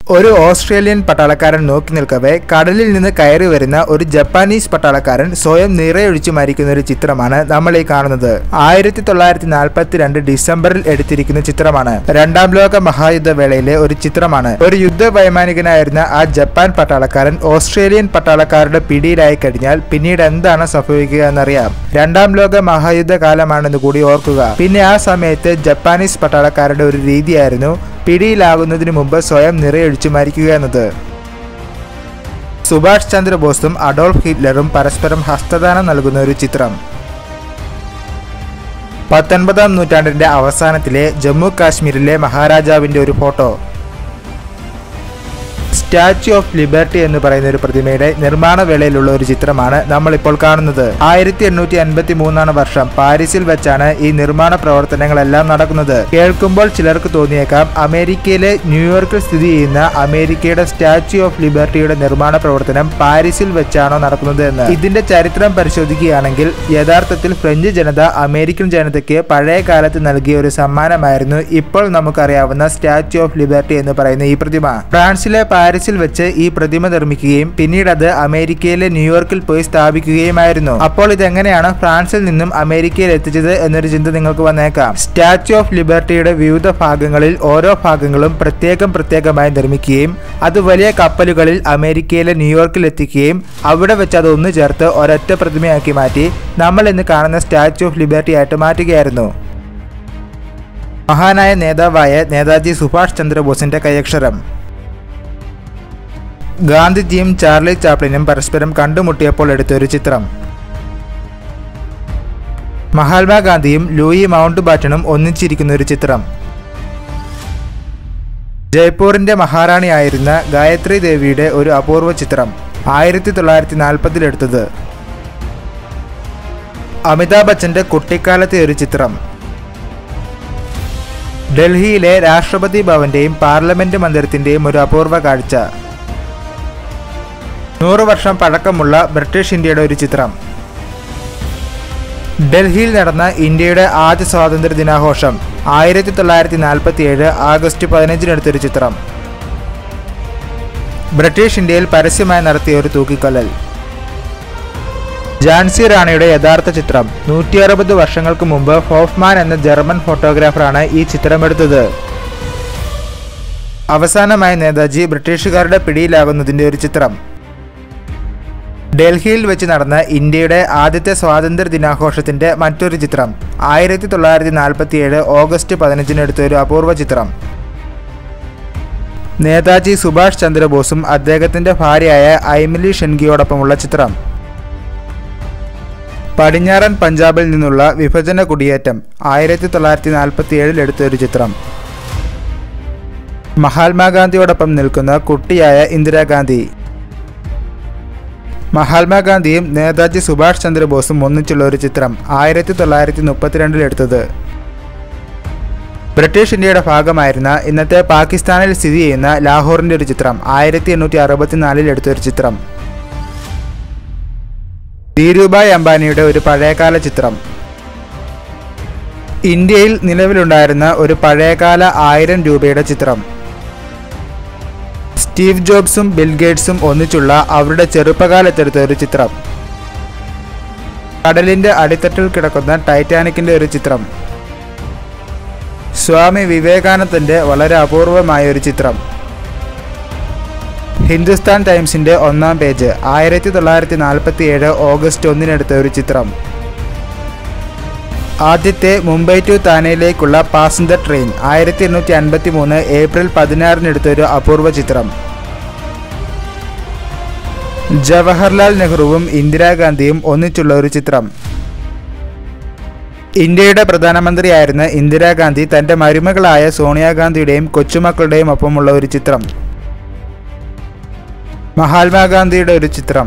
ഒരു ഓസ്ട്രേലിയൻ പട്ടാളക്കാരൻ നോക്കി നിൽക്കവേ കടലിൽ നിന്ന് കയറി വരുന്ന ഒരു ജപ്പാനീസ് പട്ടാളക്കാരൻ സ്വയം നിറയൊഴിച്ചു മരിക്കുന്ന ഒരു ചിത്രമാണ് നമ്മൾ ഈ കാണുന്നത് ആയിരത്തി തൊള്ളായിരത്തി നാൽപ്പത്തി രണ്ട് ഡിസംബറിൽ എടുത്തിരിക്കുന്ന ചിത്രമാണ് രണ്ടാം ലോക മഹായുദ്ധ വേളയിലെ ഒരു ചിത്രമാണ് ഒരു യുദ്ധ വൈമാനികനായിരുന്ന ആ ജപ്പാൻ പട്ടാളക്കാരൻ ഓസ്ട്രേലിയൻ പട്ടാളക്കാരുടെ പിടിയിലായി കഴിഞ്ഞാൽ പിന്നീട് എന്താണ് സംഭവിക്കുക എന്നറിയാം രണ്ടാം ലോക മഹായുദ്ധ കാലമാണെന്ന് കൂടി ഓർക്കുക പിന്നെ ആ സമയത്ത് ജപ്പാനീസ് പട്ടാളക്കാരുടെ ഒരു രീതിയായിരുന്നു പിടിയിലാകുന്നതിന് മുമ്പ് സ്വയം നിറയൊഴിച്ചു മരിക്കുക എന്നത് സുഭാഷ് ചന്ദ്രബോസും അഡോൾഫ് ഹിറ്റ്ലറും പരസ്പരം ഹസ്തദാനം നൽകുന്ന ഒരു ചിത്രം പത്തൊൻപതാം നൂറ്റാണ്ടിന്റെ അവസാനത്തിലെ ജമ്മു കാശ്മീരിലെ മഹാരാജാവിന്റെ ഒരു ഫോട്ടോ സ്റ്റാച്യു ഓഫ് ലിബർട്ടി എന്ന് പറയുന്ന ഒരു പ്രതിമയുടെ നിർമ്മാണ വേളയിലുള്ള ഒരു ചിത്രമാണ് നമ്മൾ ഇപ്പോൾ കാണുന്നത് ആയിരത്തി എണ്ണൂറ്റി അൻപത്തി മൂന്നാണ് വർഷം പാരീസിൽ വെച്ചാണ് ഈ നിർമ്മാണ പ്രവർത്തനങ്ങളെല്ലാം നടക്കുന്നത് കേൾക്കുമ്പോൾ ചിലർക്ക് തോന്നിയേക്കാം അമേരിക്കയിലെ ന്യൂയോർക്കിൽ സ്ഥിതി ചെയ്യുന്ന അമേരിക്കയുടെ സ്റ്റാച്യു ഓഫ് ലിബർട്ടിയുടെ നിർമ്മാണ പ്രവർത്തനം പാരീസിൽ വെച്ചാണോ നടക്കുന്നത് എന്ന് ഇതിന്റെ ചരിത്രം പരിശോധിക്കുകയാണെങ്കിൽ യഥാർത്ഥത്തിൽ ഫ്രഞ്ച് ജനത അമേരിക്കൻ ജനതയ്ക്ക് പഴയ കാലത്ത് നൽകിയ ഒരു സമ്മാനമായിരുന്നു ഇപ്പോൾ നമുക്കറിയാവുന്ന സ്റ്റാച്യു ഓഫ് ലിബർട്ടി എന്ന് പറയുന്ന ഈ പ്രതിമ ഫ്രാൻസിലെ പാരീസിൽ വെച്ച് ഈ പ്രതിമ നിർമ്മിക്കുകയും പിന്നീട് അത് അമേരിക്കയിലെ ന്യൂയോർക്കിൽ പോയി സ്ഥാപിക്കുകയുമായിരുന്നു അപ്പോൾ ഇതെങ്ങനെയാണ് ഫ്രാൻസിൽ നിന്നും അമേരിക്കയിൽ എത്തിച്ചത് എന്നൊരു ചിന്ത നിങ്ങൾക്ക് വന്നേക്കാം സ്റ്റാച്യു ഓഫ് ലിബർട്ടിയുടെ വിവിധ ഭാഗങ്ങളിൽ ഓരോ ഭാഗങ്ങളും പ്രത്യേകം പ്രത്യേകമായി നിർമ്മിക്കുകയും അത് വലിയ കപ്പലുകളിൽ അമേരിക്കയിലെ ന്യൂയോർക്കിൽ എത്തിക്കുകയും അവിടെ വെച്ച് അത് ഒന്ന് ചേർത്ത് ഒരൊറ്റ പ്രതിമയാക്കി മാറ്റി നമ്മൾ ഇന്ന് കാണുന്ന സ്റ്റാച്യു ഓഫ് ലിബർട്ടി ആയിട്ട് മാറ്റുകയായിരുന്നു മഹാനായ നേതാവായ നേതാജി സുഭാഷ് ചന്ദ്രബോസിന്റെ കൈയക്ഷരം ഗാന്ധിജിയും ചാർലി ചാപ്ലിനും പരസ്പരം കണ്ടുമുട്ടിയപ്പോൾ എടുത്ത ഒരു ചിത്രം മഹാത്മാഗാന്ധിയും ലൂയി മൗണ്ട് ബാറ്റണും ഒന്നിച്ചിരിക്കുന്ന ഒരു ചിത്രം ജയ്പൂരിന്റെ മഹാറാണിയായിരുന്ന ഗായത്രി ദേവിയുടെ ഒരു അപൂർവ ചിത്രം ആയിരത്തി തൊള്ളായിരത്തി നാൽപ്പതിലെടുത്തത് അമിതാഭ് ബച്ചന്റെ കുട്ടിക്കാലത്തെ ഒരു ചിത്രം ഡൽഹിയിലെ രാഷ്ട്രപതി ഭവന്റെയും പാർലമെന്റ് മന്ദിരത്തിന്റെയും ഒരു അപൂർവ കാഴ്ച നൂറ് വർഷം പഴക്കമുള്ള ബ്രിട്ടീഷ് ഇന്ത്യയുടെ ഒരു ചിത്രം ഡൽഹിയിൽ നടന്ന ഇന്ത്യയുടെ ആദ്യ സ്വാതന്ത്ര്യ ദിനാഘോഷം ആയിരത്തി തൊള്ളായിരത്തി നാൽപ്പത്തി ഏഴ് ആഗസ്റ്റ് പതിനഞ്ചിനെടുത്തൊരു ചിത്രം ബ്രിട്ടീഷ് ഇന്ത്യയിൽ പരസ്യമായി നടത്തിയ ഒരു തൂക്കിക്കൊല്ലൽ ജാൻസി റാണിയുടെ യഥാർത്ഥ ചിത്രം നൂറ്റി അറുപത് വർഷങ്ങൾക്ക് മുമ്പ് ഹോഫ്മാൻ എന്ന ജർമ്മൻ ഫോട്ടോഗ്രാഫറാണ് ഈ ചിത്രമെടുത്തത് അവസാനമായി നേതാജി ബ്രിട്ടീഷുകാരുടെ പിടിയിലാകുന്നതിന്റെ ഒരു ചിത്രം ഡൽഹിയിൽ വെച്ച് നടന്ന ഇന്ത്യയുടെ ആദ്യത്തെ സ്വാതന്ത്ര്യ ദിനാഘോഷത്തിന്റെ മറ്റൊരു ചിത്രം ആയിരത്തി തൊള്ളായിരത്തി നാൽപ്പത്തി ഏഴ് ഓഗസ്റ്റ് പതിനഞ്ചിന് എടുത്ത ഒരു അപൂർവ ചിത്രം നേതാജി സുഭാഷ് ചന്ദ്രബോസും അദ്ദേഹത്തിന്റെ ഭാര്യയായ ഐമിലി ഷെൻഗിയോടൊപ്പമുള്ള ചിത്രം പടിഞ്ഞാറൻ പഞ്ചാബിൽ നിന്നുള്ള വിഭജന കുടിയേറ്റം ആയിരത്തി തൊള്ളായിരത്തി നാൽപ്പത്തി ഏഴിൽ എടുത്ത ഒരു ചിത്രം മഹാത്മാഗാന്ധിയോടൊപ്പം നിൽക്കുന്ന കുട്ടിയായ ഇന്ദിരാഗാന്ധി മഹാത്മാഗാന്ധിയും നേതാജി സുഭാഷ് ചന്ദ്രബോസും ഒന്നിച്ചുള്ള ഒരു ചിത്രം ആയിരത്തി തൊള്ളായിരത്തി മുപ്പത്തിരണ്ടിൽ എടുത്തത് ബ്രിട്ടീഷ് ഇന്ത്യയുടെ ഭാഗമായിരുന്ന ഇന്നത്തെ പാകിസ്ഥാനിൽ സ്ഥിതി ചെയ്യുന്ന ലാഹോറിന്റെ ഒരു ചിത്രം ആയിരത്തി എണ്ണൂറ്റി അറുപത്തിനാലിൽ എടുത്ത ഒരു ചിത്രം ധീരുഭായ് അംബാനിയുടെ ഒരു പഴയകാല ചിത്രം ഇന്ത്യയിൽ നിലവിലുണ്ടായിരുന്ന ഒരു പഴയകാല ആയിരം രൂപയുടെ ചിത്രം സ്റ്റീവ് ജോബ്സും ബിൽ ഗേറ്റ്സും ഒന്നിച്ചുള്ള അവരുടെ ചെറുപ്പകാലത്തെടുത്ത ഒരു ചിത്രം കടലിന്റെ അടിത്തട്ടിൽ കിടക്കുന്ന ടൈറ്റാനിക്കിന്റെ ഒരു ചിത്രം സ്വാമി വിവേകാനന്ദന്റെ വളരെ അപൂർവമായ ഒരു ചിത്രം ഹിന്ദുസ്ഥാൻ ടൈംസിന്റെ ഒന്നാം പേജ് ആയിരത്തി തൊള്ളായിരത്തി നാൽപ്പത്തി ഏഴ് ഓഗസ്റ്റ് ഒന്നിനെടുത്ത ഒരു ചിത്രം ആദ്യത്തെ മുംബൈ ടു താനെയിലേക്കുള്ള പാസഞ്ചർ ട്രെയിൻ ആയിരത്തി എണ്ണൂറ്റി അൻപത്തി മൂന്ന് ഏപ്രിൽ പതിനാറിനെടുത്ത ഒരു അപൂർവ ചിത്രം ജവഹർലാൽ നെഹ്റുവും ഇന്ദിരാഗാന്ധിയും ഒന്നിച്ചുള്ള ഒരു ചിത്രം ഇന്ത്യയുടെ പ്രധാനമന്ത്രിയായിരുന്ന ഇന്ദിരാഗാന്ധി തന്റെ മരുമകളായ സോണിയാഗാന്ധിയുടെയും കൊച്ചുമക്കളുടെയും ഒപ്പമുള്ള ഒരു ചിത്രം മഹാത്മാഗാന്ധിയുടെ ഒരു ചിത്രം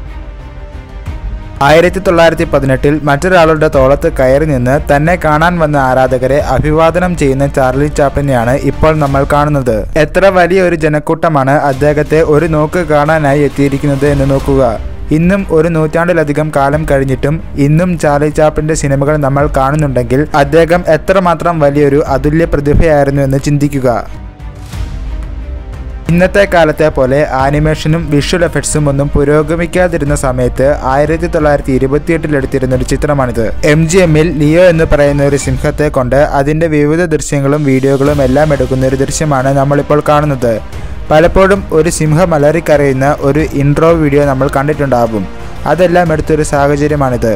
ആയിരത്തി തൊള്ളായിരത്തി പതിനെട്ടിൽ മറ്റൊരാളുടെ തോളത്ത് കയറി നിന്ന് തന്നെ കാണാൻ വന്ന ആരാധകരെ അഭിവാദനം ചെയ്യുന്ന ചാർലി ചാപ്ലിനെയാണ് ഇപ്പോൾ നമ്മൾ കാണുന്നത് എത്ര വലിയ ഒരു ജനക്കൂട്ടമാണ് അദ്ദേഹത്തെ ഒരു നോക്ക് കാണാനായി എത്തിയിരിക്കുന്നത് എന്ന് നോക്കുക ഇന്നും ഒരു നൂറ്റാണ്ടിലധികം കാലം കഴിഞ്ഞിട്ടും ഇന്നും ചാർലി ചാപ്പിന്റെ സിനിമകൾ നമ്മൾ കാണുന്നുണ്ടെങ്കിൽ അദ്ദേഹം എത്രമാത്രം വലിയൊരു അതുല്യ പ്രതിഭയായിരുന്നു എന്ന് ചിന്തിക്കുക ഇന്നത്തെ കാലത്തെ പോലെ ആനിമേഷനും വിഷ്വൽ എഫക്ട്സും ഒന്നും പുരോഗമിക്കാതിരുന്ന സമയത്ത് ആയിരത്തി തൊള്ളായിരത്തി ഇരുപത്തിയെട്ടിൽ എടുത്തിരുന്ന ഒരു ചിത്രമാണിത് എം ജി എമ്മിൽ ലിയോ എന്ന് പറയുന്ന ഒരു സിംഹത്തെ കൊണ്ട് അതിന്റെ വിവിധ ദൃശ്യങ്ങളും വീഡിയോകളും എല്ലാം എടുക്കുന്ന ഒരു ദൃശ്യമാണ് നമ്മളിപ്പോൾ കാണുന്നത് പലപ്പോഴും ഒരു സിംഹം അലറിക്കരയുന്ന ഒരു ഇൻട്രോ വീഡിയോ നമ്മൾ കണ്ടിട്ടുണ്ടാകും അതെല്ലാം എടുത്തൊരു സാഹചര്യമാണിത്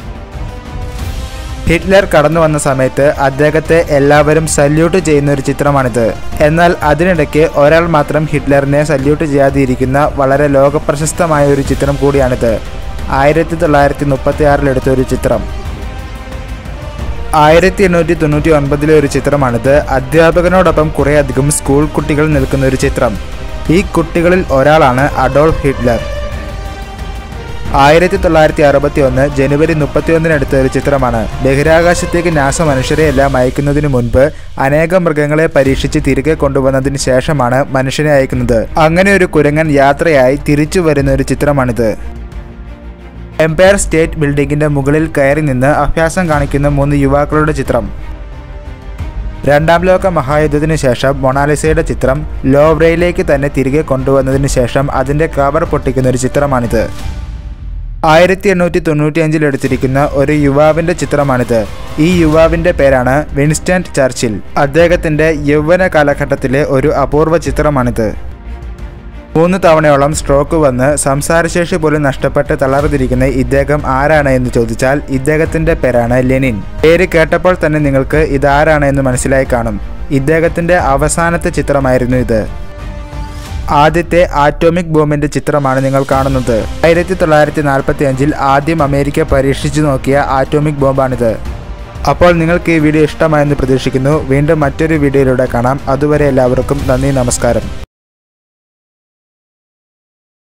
ഹിറ്റ്ലർ കടന്നു വന്ന സമയത്ത് അദ്ദേഹത്തെ എല്ലാവരും സല്യൂട്ട് ചെയ്യുന്ന ഒരു ചിത്രമാണിത് എന്നാൽ അതിനിടയ്ക്ക് ഒരാൾ മാത്രം ഹിറ്റ്ലറിനെ സല്യൂട്ട് ചെയ്യാതിരിക്കുന്ന വളരെ ലോകപ്രശസ്തമായ ഒരു ചിത്രം കൂടിയാണിത് ആയിരത്തി തൊള്ളായിരത്തി മുപ്പത്തി ആറിലെടുത്ത ഒരു ചിത്രം ആയിരത്തി എണ്ണൂറ്റി തൊണ്ണൂറ്റി ഒൻപതിലെ ഒരു ചിത്രമാണിത് അധ്യാപകനോടൊപ്പം കുറേയധികം സ്കൂൾ കുട്ടികൾ നിൽക്കുന്ന ഒരു ചിത്രം ഈ കുട്ടികളിൽ ഒരാളാണ് അഡോൾഫ് ഹിറ്റ്ലർ ആയിരത്തി തൊള്ളായിരത്തി അറുപത്തി ഒന്ന് ജനുവരി മുപ്പത്തിയൊന്നിനെടുത്ത ഒരു ചിത്രമാണ് ബഹിരാകാശത്തേക്ക് നാസ മനുഷ്യരെയെല്ലാം അയക്കുന്നതിന് മുൻപ് അനേകം മൃഗങ്ങളെ പരീക്ഷിച്ച് തിരികെ കൊണ്ടുവന്നതിന് ശേഷമാണ് മനുഷ്യനെ അയക്കുന്നത് അങ്ങനെ ഒരു കുരങ്ങൻ യാത്രയായി തിരിച്ചു വരുന്ന ഒരു ചിത്രമാണിത് എംപയർ സ്റ്റേറ്റ് ബിൽഡിംഗിന്റെ മുകളിൽ കയറി നിന്ന് അഭ്യാസം കാണിക്കുന്ന മൂന്ന് യുവാക്കളുടെ ചിത്രം രണ്ടാം ലോക മഹായുദ്ധത്തിനു ശേഷം മൊണാലിസയുടെ ചിത്രം ലോവ്രയിലേക്ക് തന്നെ തിരികെ കൊണ്ടുവന്നതിന് ശേഷം അതിന്റെ കവർ പൊട്ടിക്കുന്ന ഒരു ചിത്രമാണിത് ആയിരത്തി എണ്ണൂറ്റി തൊണ്ണൂറ്റി അഞ്ചിൽ എടുത്തിരിക്കുന്ന ഒരു യുവാവിന്റെ ചിത്രമാണിത് ഈ യുവാവിന്റെ പേരാണ് വിൻസ്റ്റൺ ചർച്ചിൽ അദ്ദേഹത്തിന്റെ യൗവന കാലഘട്ടത്തിലെ ഒരു അപൂർവ ചിത്രമാണിത് മൂന്ന് തവണയോളം സ്ട്രോക്ക് വന്ന് സംസാരശേഷി പോലും നഷ്ടപ്പെട്ട് തളർന്നിരിക്കുന്ന ഇദ്ദേഹം ആരാണ് എന്ന് ചോദിച്ചാൽ ഇദ്ദേഹത്തിന്റെ പേരാണ് ലെനിൻ പേര് കേട്ടപ്പോൾ തന്നെ നിങ്ങൾക്ക് ഇതാരാണ് എന്ന് മനസ്സിലായി കാണും ഇദ്ദേഹത്തിന്റെ അവസാനത്തെ ചിത്രമായിരുന്നു ഇത് ആദ്യത്തെ ആറ്റോമിക് ബോംബിന്റെ ചിത്രമാണ് നിങ്ങൾ കാണുന്നത് ആയിരത്തി തൊള്ളായിരത്തി നാൽപ്പത്തി അഞ്ചിൽ ആദ്യം അമേരിക്ക പരീക്ഷിച്ചു നോക്കിയ ആറ്റോമിക് ബോംബാണിത് അപ്പോൾ നിങ്ങൾക്ക് ഈ വീഡിയോ ഇഷ്ടമായെന്ന് പ്രതീക്ഷിക്കുന്നു വീണ്ടും മറ്റൊരു വീഡിയോയിലൂടെ കാണാം അതുവരെ എല്ലാവർക്കും നന്ദി നമസ്കാരം